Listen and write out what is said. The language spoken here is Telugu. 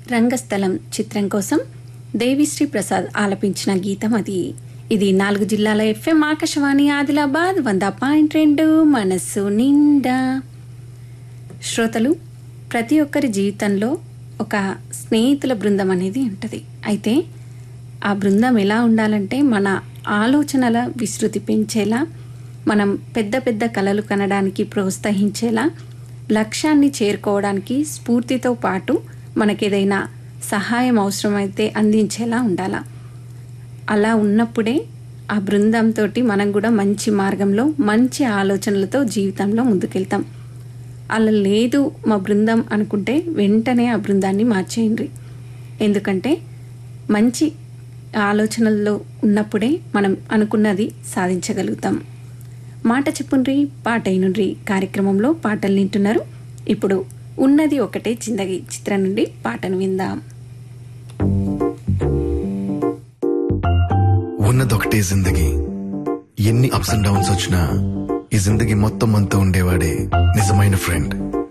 రంగస్థలం చిత్రం కోసం దేవిశ్రీ ప్రసాద్ ఆలపించిన గీతం అది ఇది నాలుగు జిల్లాల ఎఫ్ఎం ఆకాశవాణి ఆదిలాబాద్ వంద పాయింట్ రెండు మనస్సు నిండా శ్రోతలు ప్రతి ఒక్కరి జీవితంలో ఒక స్నేహితుల బృందం అనేది ఉంటుంది అయితే ఆ బృందం ఎలా ఉండాలంటే మన ఆలోచనల విస్తృతి పెంచేలా మనం పెద్ద పెద్ద కలలు కనడానికి ప్రోత్సహించేలా లక్ష్యాన్ని చేరుకోవడానికి స్ఫూర్తితో పాటు మనకేదైనా సహాయం అవసరమైతే అందించేలా ఉండాలా అలా ఉన్నప్పుడే ఆ బృందంతో మనం కూడా మంచి మార్గంలో మంచి ఆలోచనలతో జీవితంలో ముందుకెళ్తాం అలా లేదు మా బృందం అనుకుంటే వెంటనే ఆ బృందాన్ని మార్చేయండి ఎందుకంటే మంచి ఆలోచనల్లో ఉన్నప్పుడే మనం అనుకున్నది సాధించగలుగుతాం మాట చెప్పుండ్రి పాట అయినుండ్రి కార్యక్రమంలో పాటలు వింటున్నారు ఇప్పుడు ఉన్నది ఒకటే జిందగి చిత్రం నుండి పాటను విందాం ఉన్నదొకటే జిందగీ ఎన్ని అప్స్ అండ్ డౌన్స్ వచ్చినా ఈ జిందగీ మొత్తం అంతా ఉండేవాడే నిజమైన ఫ్రెండ్